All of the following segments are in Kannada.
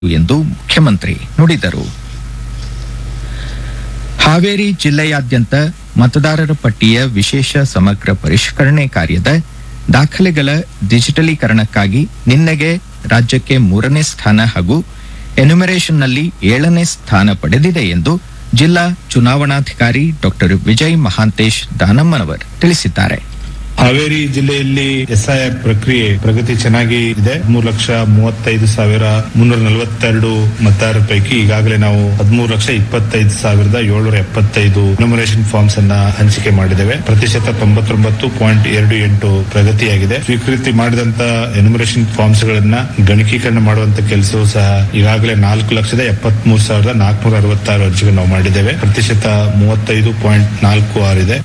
ಎಂದು ಮುಖ್ಯಮಂತ್ರಿ ನುಡಿದರು ಹಾವೇರಿ ಜಿಲ್ಲೆಯಾದ್ಯಂತ ಮತದಾರರ ಪಟ್ಟಿಯ ವಿಶೇಷ ಸಮಗ್ರ ಪರಿಷ್ಕರಣೆ ಕಾರ್ಯದ ದಾಖಲೆಗಳ ಡಿಜಿಟಲೀಕರಣಕ್ಕಾಗಿ ನಿನ್ನೆಗೆ ರಾಜ್ಯಕ್ಕೆ ಮೂರನೇ ಸ್ಥಾನ ಹಾಗೂ ಎನ್ಯುಮರೇಷನ್ನಲ್ಲಿ ಏಳನೇ ಸ್ಥಾನ ಪಡೆದಿದೆ ಎಂದು ಜಿಲ್ಲಾ ಚುನಾವಣಾಧಿಕಾರಿ ಡಾಕ್ಟರ್ ವಿಜಯ್ ಮಹಾಂತೇಶ್ ದಾನಮ್ಮನವರ್ ತಿಳಿಸಿದ್ದಾರೆ ಹಾವೇರಿ ಜಿಲ್ಲೆಯಲ್ಲಿ ಎಸ್ಐಆರ್ ಪ್ರಕ್ರಿಯೆ ಪ್ರಗತಿ ಚೆನ್ನಾಗಿ ಇದೆ ಮೂರು ಲಕ್ಷ ಮೂವತ್ತೈದು ಸಾವಿರ ಮುನ್ನೂರ ನಲವತ್ತೆರಡು ಮತದಾರರ ಪೈಕಿ ಈಗಾಗಲೇ ನಾವು ಹದಿಮೂರು ಲಕ್ಷ ಇಪ್ಪತ್ತೈದು ಸಾವಿರದ ಏಳ್ನೂರ ಎಪ್ಪತ್ತೈದು ನೊಮಿನೇಷನ್ ಫಾರ್ಮ್ಸ್ ಅನ್ನ ಹಂಚಿಕೆ ಮಾಡಿದ್ದೇವೆ ಪ್ರತಿಶತ ತೊಂಬತ್ತೊಂಬತ್ತು ಪಾಯಿಂಟ್ ಎರಡು ಎಂಟು ಪ್ರಗತಿಯಾಗಿದೆ ಸ್ವೀಕೃತಿ ಮಾಡಿದಂತ ಎನ್ಯುಮರೇಷನ್ ಫಾರ್ಮ್ಸ್ ಗಳನ್ನ ಗಣಕೀಕರಣ ಮಾಡುವಂತ ಕೆಲಸವೂ ಸಹ ಈಗಾಗಲೇ ನಾಲ್ಕು ಲಕ್ಷದ ಎಪ್ಪತ್ಮೂರು ಸಾವಿರದ ನಾಲ್ಕುನೂರ ಅರವತ್ತಾರು ಅರ್ಜಿಗಳು ನಾವು ಮಾಡಿದ್ದೇವೆ ಪ್ರತಿಶತ ಮೂವತ್ತೈದು ಪಾಯಿಂಟ್ ನಾಲ್ಕು ಆರು ಇದೆ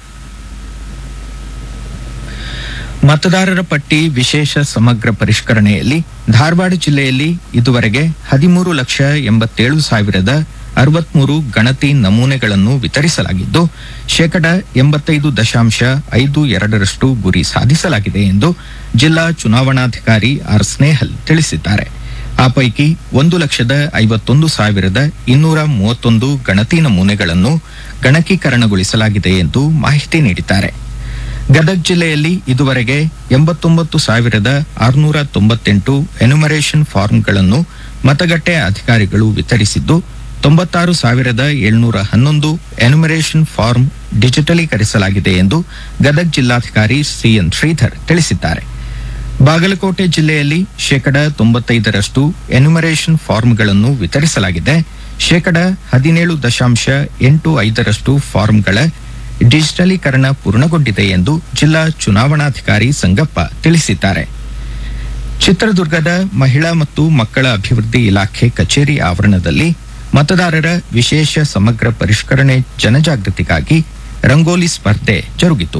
ಮತದಾರರ ಪಟ್ಟಿ ವಿಶೇಷ ಸಮಗ್ರ ಪರಿಷ್ಕರಣೆಯಲ್ಲಿ ಧಾರವಾಡ ಜಿಲ್ಲೆಯಲ್ಲಿ ಇದುವರೆಗೆ ಹದಿಮೂರು ಲಕ್ಷ ಎಂಬತ್ತೇಳು ಸಾವಿರದ ಅರವತ್ಮೂರು ಗಣತಿ ನಮೂನೆಗಳನ್ನು ವಿತರಿಸಲಾಗಿದ್ದು ಶೇಕಡ ಎಂಬತ್ತೈದು ದಶಾಂಶ ಐದು ಎರಡರಷ್ಟು ಗುರಿ ಸಾಧಿಸಲಾಗಿದೆ ಎಂದು ಜಿಲ್ಲಾ ಚುನಾವಣಾಧಿಕಾರಿ ಆರ್ ಸ್ನೇಹಲ್ ತಿಳಿಸಿದ್ದಾರೆ ಆ ಪೈಕಿ ಒಂದು ಲಕ್ಷದ ಐವತ್ತೊಂದು ಸಾವಿರದ ಇನ್ನೂರ ಮೂವತ್ತೊಂದು ಗಣತಿ ನಮೂನೆಗಳನ್ನು ಗಣಕೀಕರಣಗೊಳಿಸಲಾಗಿದೆ ಎಂದು ಮಾಹಿತಿ ನೀಡಿದ್ದಾರೆ ಗದಗ ಜಿಲ್ಲೆಯಲ್ಲಿ ಇದುವರೆಗೆ ಎಂಬತ್ತೊಂಬತ್ತು ಸಾವಿರದ ಆರುನೂರ ತೊಂಬತ್ತೆಂಟು ಎನ್ಯುಮರೇಷನ್ ಫಾರ್ಮ್ಗಳನ್ನು ಮತಗಟ್ಟೆ ಅಧಿಕಾರಿಗಳು ವಿತರಿಸಿದ್ದು ತೊಂಬತ್ತಾರು ಸಾವಿರದ ಏಳ್ನೂರ ಹನ್ನೊಂದು ಎನ್ಯುಮರೇಷನ್ ಫಾರ್ಮ್ ಡಿಜಿಟಲೀಕರಿಸಲಾಗಿದೆ ಎಂದು ಗದಗ ಜಿಲ್ಲಾಧಿಕಾರಿ ಸಿಎನ್ ಶ್ರೀಧರ್ ತಿಳಿಸಿದ್ದಾರೆ ಬಾಗಲಕೋಟೆ ಜಿಲ್ಲೆಯಲ್ಲಿ ಶೇಕಡ ತೊಂಬತ್ತೈದರಷ್ಟು ಎನ್ಯುಮರೇಷನ್ ಫಾರ್ಮ್ಗಳನ್ನು ವಿತರಿಸಲಾಗಿದೆ ಶೇಕಡ ಹದಿನೇಳು ದಶಾಂಶ ಎಂಟು ಐದರಷ್ಟು ಫಾರ್ಮ್ಗಳ ಡಿಜಿಟಲೀಕರಣ ಪೂರ್ಣಗೊಂಡಿದೆ ಎಂದು ಜಿಲ್ಲಾ ಚುನಾವಣಾಧಿಕಾರಿ ಸಂಗಪ್ಪ ತಿಳಿಸಿದ್ದಾರೆ ಚಿತ್ರದುರ್ಗದ ಮಹಿಳಾ ಮತ್ತು ಮಕ್ಕಳ ಅಭಿವೃದ್ಧಿ ಇಲಾಖೆ ಕಚೇರಿ ಆವರಣದಲ್ಲಿ ಮತದಾರರ ವಿಶೇಷ ಸಮಗ್ರ ಪರಿಷ್ಕರಣೆ ಜನಜಾಗೃತಿಗಾಗಿ ರಂಗೋಲಿ ಸ್ಪರ್ಧೆ ಜರುಗಿತು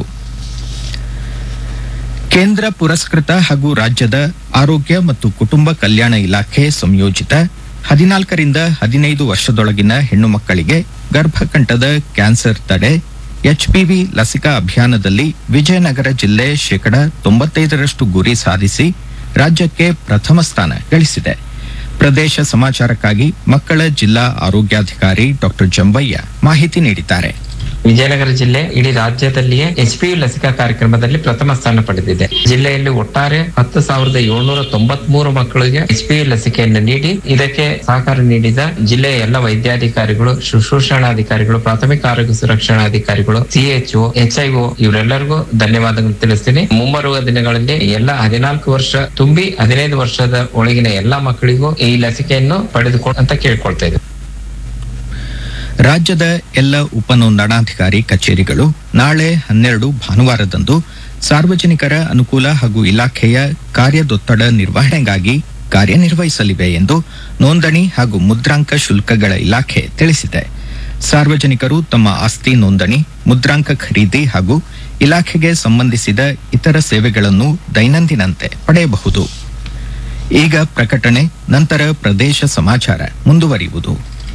ಕೇಂದ್ರ ಪುರಸ್ಕೃತ ಹಾಗೂ ರಾಜ್ಯದ ಆರೋಗ್ಯ ಮತ್ತು ಕುಟುಂಬ ಕಲ್ಯಾಣ ಇಲಾಖೆ ಸಂಯೋಜಿತ ಹದಿನಾಲ್ಕರಿಂದ ಹದಿನೈದು ವರ್ಷದೊಳಗಿನ ಹೆಣ್ಣು ಮಕ್ಕಳಿಗೆ ಗರ್ಭಕಂಠದ ಕ್ಯಾನ್ಸರ್ ತಡೆ ಎಚ್ಪಿವಿ ಲಸಿಕಾ ಅಭಿಯಾನದಲ್ಲಿ ವಿಜಯನಗರ ಜಿಲ್ಲೆ ಶೇಕಡ ತೊಂಬತ್ತೈದರಷ್ಟು ಗುರಿ ಸಾಧಿಸಿ ರಾಜ್ಯಕ್ಕೆ ಪ್ರಥಮ ಸ್ಥಾನ ಗಳಿಸಿದೆ ಪ್ರದೇಶ ಸಮಾಚಾರಕ್ಕಾಗಿ ಮಕ್ಕಳ ಜಿಲ್ಲಾ ಆರೋಗ್ಯಾಧಿಕಾರಿ ಡಾಕ್ಟರ್ ಜಂಬಯ್ಯ ಮಾಹಿತಿ ನೀಡಿದ್ದಾರೆ ವಿಜಯನಗರ ಜಿಲ್ಲೆ ಇಡೀ ರಾಜ್ಯದಲ್ಲಿಯೇ ಎಚ್ಪಿಯು ಲಸಿಕಾ ಕಾರ್ಯಕ್ರಮದಲ್ಲಿ ಪ್ರಥಮ ಸ್ಥಾನ ಪಡೆದಿದೆ ಜಿಲ್ಲೆಯಲ್ಲಿ ಒಟ್ಟಾರೆ ಹತ್ತು ಸಾವಿರದ ಏಳ್ನೂರ ತೊಂಬತ್ಮೂರು ಮಕ್ಕಳಿಗೆ ಎಚ್ಪಿಯು ಲಸಿಕೆಯನ್ನು ನೀಡಿ ಇದಕ್ಕೆ ಸಹಕಾರ ನೀಡಿದ ಜಿಲ್ಲೆಯ ಎಲ್ಲ ವೈದ್ಯಾಧಿಕಾರಿಗಳು ಶುಶ್ರೂಷಣಾಧಿಕಾರಿಗಳು ಪ್ರಾಥಮಿಕ ಆರೋಗ್ಯ ಸುರಕ್ಷಣಾಧಿಕಾರಿಗಳು ಸಿಎಚ್ಒ ಎಚ್ಐಒ ಇವರೆಲ್ಲರಿಗೂ ಧನ್ಯವಾದಗಳು ತಿಳಿಸ್ತೀನಿ ಮುಂಬರುವ ದಿನಗಳಲ್ಲಿ ಎಲ್ಲ ಹದಿನಾಲ್ಕು ವರ್ಷ ತುಂಬಿ ಹದಿನೈದು ವರ್ಷದ ಒಳಗಿನ ಎಲ್ಲಾ ಮಕ್ಕಳಿಗೂ ಈ ಲಸಿಕೆಯನ್ನು ಪಡೆದುಕೊಂಡು ಅಂತ ಕೇಳ್ಕೊಳ್ತಾ ಇದ್ದೀನಿ ರಾಜ್ಯದ ಎಲ್ಲ ಉಪನೋಂದಣಾಧಿಕಾರಿ ಕಚೇರಿಗಳು ನಾಳೆ ಹನ್ನೆರಡು ಭಾನುವಾರದಂದು ಸಾರ್ವಜನಿಕರ ಅನುಕೂಲ ಹಾಗೂ ಇಲಾಖೆಯ ಕಾರ್ಯದೊತ್ತಡ ನಿರ್ವಹಣೆಗಾಗಿ ಕಾರ್ಯನಿರ್ವಹಿಸಲಿವೆ ಎಂದು ನೋಂದಣಿ ಹಾಗೂ ಮುದ್ರಾಂಕ ಶುಲ್ಕಗಳ ಇಲಾಖೆ ತಿಳಿಸಿದೆ ಸಾರ್ವಜನಿಕರು ತಮ್ಮ ಆಸ್ತಿ ನೋಂದಣಿ ಮುದ್ರಾಂಕ ಖರೀದಿ ಹಾಗೂ ಇಲಾಖೆಗೆ ಸಂಬಂಧಿಸಿದ ಇತರ ಸೇವೆಗಳನ್ನು ದೈನಂದಿನಂತೆ ಪಡೆಯಬಹುದು ಈಗ ಪ್ರಕಟಣೆ ನಂತರ ಪ್ರದೇಶ ಸಮಾಚಾರ ಮುಂದುವರಿಯುವುದು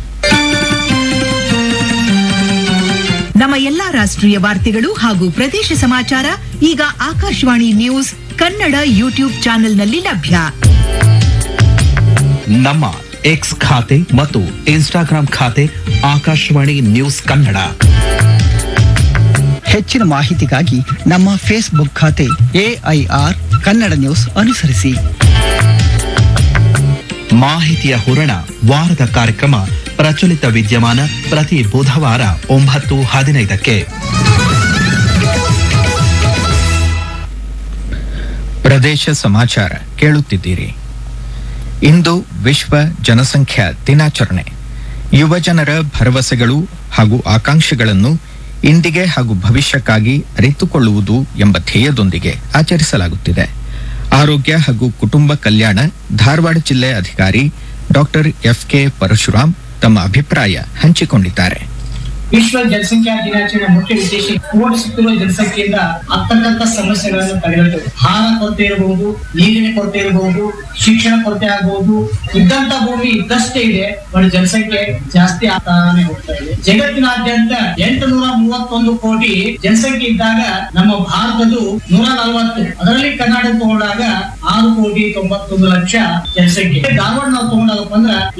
ನಮ್ಮ ಎಲ್ಲಾ ರಾಷ್ಟ್ರೀಯ ವಾರ್ತೆಗಳು ಹಾಗೂ ಪ್ರದೇಶ ಸಮಾಚಾರ ಈಗ ಆಕಾಶವಾಣಿ ನ್ಯೂಸ್ ಕನ್ನಡ ಯೂಟ್ಯೂಬ್ ಚಾನೆಲ್ನಲ್ಲಿ ಲಭ್ಯ ನಮ್ಮ ಎಕ್ಸ್ ಖಾತೆ ಮತ್ತು ಇನ್ಸ್ಟಾಗ್ರಾಂ ಖಾತೆ ಆಕಾಶವಾಣಿ ನ್ಯೂಸ್ ಕನ್ನಡ ಹೆಚ್ಚಿನ ಮಾಹಿತಿಗಾಗಿ ನಮ್ಮ ಫೇಸ್ಬುಕ್ ಖಾತೆ ಎಐಆರ್ ಕನ್ನಡ ನ್ಯೂಸ್ ಅನುಸರಿಸಿ ಮಾಹಿತಿಯ ಹೂರಣ ವಾರದ ಕಾರ್ಯಕ್ರಮ ಪ್ರಚಲಿತ ವಿದ್ಯಮಾನ ಪ್ರತಿ ಬುಧವಾರ ಒಂಬತ್ತು ಹದಿನೈದಕ್ಕೆ ಪ್ರದೇಶ ಸಮಾಚಾರ ಕೇಳುತ್ತಿದ್ದೀರಿ ಇಂದು ವಿಶ್ವ ಜನಸಂಖ್ಯಾ ದಿನಾಚರಣೆ ಯುವ ಜನರ ಭರವಸೆಗಳು ಹಾಗೂ ಆಕಾಂಕ್ಷೆಗಳನ್ನು ಇಂದಿಗೆ ಹಾಗೂ ಭವಿಷ್ಯಕ್ಕಾಗಿ ಅರಿತುಕೊಳ್ಳುವುದು ಎಂಬ ಧ್ಯೇಯದೊಂದಿಗೆ ಆಚರಿಸಲಾಗುತ್ತಿದೆ ಆರೋಗ್ಯ ಹಾಗೂ ಕುಟುಂಬ ಕಲ್ಯಾಣ ಧಾರವಾಡ ಜಿಲ್ಲೆ ಅಧಿಕಾರಿ ಡಾಕ್ಟರ್ ಎಫ್ಕೆ ಪರಶುರಾಮ್ ತಮ್ಮ ಅಭಿಪ್ರಾಯ ಹಂಚಿಕೊಂಡಿದ್ದಾರೆ ವಿಶ್ವ ಜನಸಂಖ್ಯಾ ದಿನಾಚರಣೆ ಮುಖ್ಯ ಉದ್ದೇಶ ಓಡಿಸುತ್ತಿರುವ ಜನಸಂಖ್ಯೆಯಿಂದ ಆಗ್ತಕ್ಕಂಥ ಸಮಸ್ಯೆಗಳನ್ನು ತಡೆಗಟ್ಟುವುದು ಆಹಾರ ಕೊರತೆ ಇರಬಹುದು ನೀರಿನ ಕೊರತೆ ಇರಬಹುದು ಶಿಕ್ಷಣ ಕೊರತೆ ಆಗಬಹುದು ಇದ್ದಂತ ಭೂಮಿ ಇದ್ದಷ್ಟೇ ಇದೆ ಬಟ್ ಜನಸಂಖ್ಯೆ ಜಾಸ್ತಿ ಆಗ್ತಾನೆ ಹೋಗ್ತಾ ಇದೆ ಜಗತ್ತಿನಾದ್ಯಂತ ಎಂಟು ನೂರ ಮೂವತ್ತೊಂದು ಕೋಟಿ ಜನಸಂಖ್ಯೆ ಇದ್ದಾಗ ನಮ್ಮ ಭಾರತದ್ದು ನೂರ ನಲವತ್ತು ಅದರಲ್ಲಿ ಕರ್ನಾಟಕ ತಗೊಂಡಾಗ ಆರು ಕೋಟಿ ತೊಂಬತ್ತೊಂದು ಲಕ್ಷ ಜನಸಂಖ್ಯೆ ಧಾರವಾಡ ನಾವು ತಗೊಂಡಾಗಪ್ಪ ಅಂದ್ರ